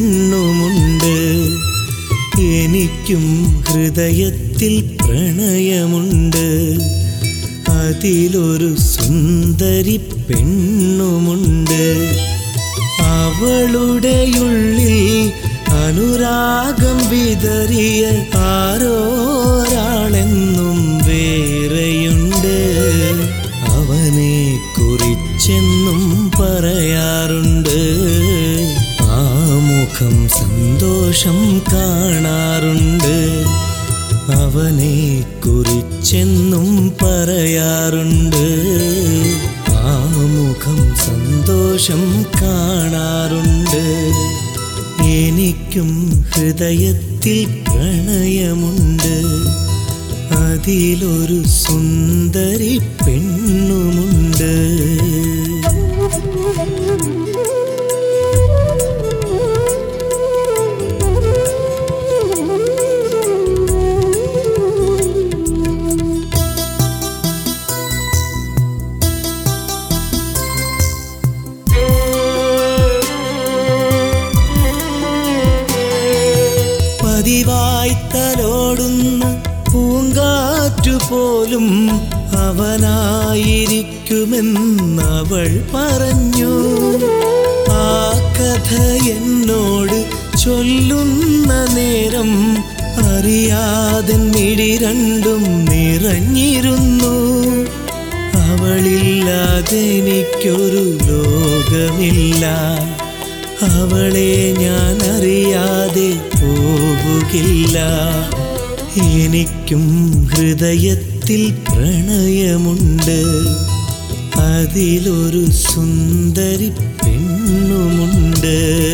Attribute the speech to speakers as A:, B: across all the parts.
A: പെണ്ണുമുണ്ട് എനിക്കും ഹൃദയത്തിൽ പ്രണയമുണ്ട് അതിലൊരു സുന്ദരി പെണ്ണുമുണ്ട് അവളുടെ ഉള്ളിൽ അനുരാഗം വിതറിയ ആരോരാളെന്നും വേറെയുണ്ട് അവനെ കുറിച്ചെന്നും പറയാറുണ്ട് ആ മുഖം സന്തോഷം കാണാറുണ്ട് അവനെ കുറിച്ചെന്നും പറയാറുണ്ട് ആ മുഖം സന്തോഷം കാണാറുണ്ട് എനിക്കും ഹൃദയത്തിൽ പ്രണയമുണ്ട് അതിലൊരു സുന്ദരി പെണ്ണുമുണ്ട് പതിവായി തലോടുന്ന പൂങ്കാറ്റുപോലും അവനായിരിക്കുമെന്നവൾ പറഞ്ഞു ആ കഥ എന്നോട് ചൊല്ലുന്ന നേരം അറിയാതെ മിഴി രണ്ടും നിറഞ്ഞിരുന്നു അവളില്ലാതെ എനിക്കൊരു ലോകമില്ല അവളെ ഞാൻ അറിയാതെ പോവുകില്ല എനിക്കും ഹൃദയത്തിൽ പ്രണയമുണ്ട് അതിലൊരു സുന്ദരി പെണ്ണുമുണ്ട്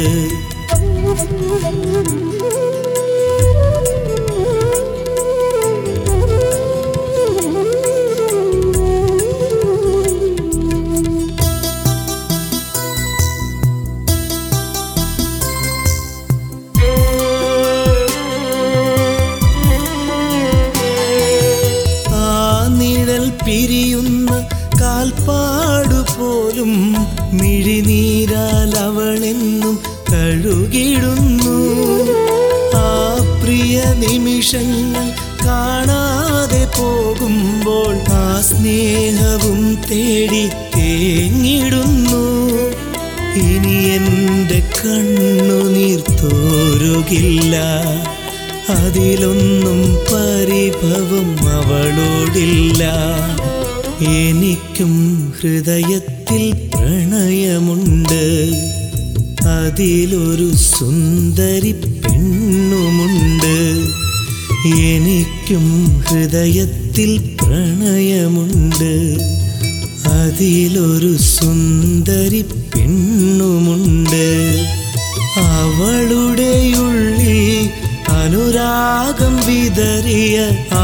A: ആ നിഴൽ പിരിയുന്ന കാൽപ്പാടു പോലും മിഴിനീരാൽ അവളെന്നും കഴുകിടുന്നു ആ പ്രിയ നിമിഷങ്ങൾ കാണാതെ പോകുമ്പോൾ ആ സ്നേഹവും തേടി തേങ്ങിടുന്നു ഇനി എൻ്റെ കണ്ണുനീർ തോരുകില്ല അതിലൊന്നും പരിഭവം അവളോടില്ല എനിക്കും ഹൃദയത്തിൽ പ്രണയമുണ്ട് അതിലൊരു സുന്ദരി പെണ്ണുമുണ്ട് എനിക്കും ഹൃദയത്തിൽ പ്രണയമുണ്ട് അതിലൊരു സുന്ദരി പെണ്ണുമുണ്ട് അവളുടെ ഉള്ളിൽ അനുരാഗം വിതറിയ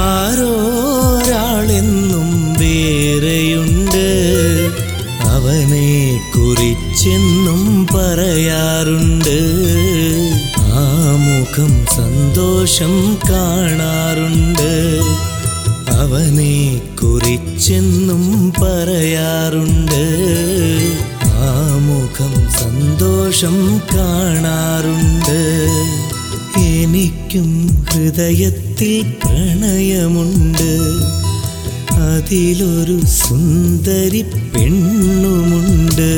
A: ആരോരാളെന്നും വേറെയുണ്ട് അവനെ കുറിച്ചെന്നും പറയാറുണ്ട് ആ മുഖം സന്തോഷം കാണാറുണ്ട് അവനെ കുറിച്ചെന്നും പറയാറുണ്ട് ആ മുഖം സന്തോഷം കാണാറുണ്ട് എനിക്കും ഹൃദയത്തിൽ പ്രണയമുണ്ട് അതിലൊരു സുന്ദരി പെണ്ണുമുണ്ട്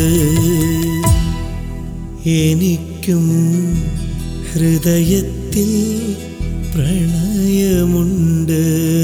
A: എനിക്കും ഹൃദയത്തിൽ പ്രണയമുണ്ട്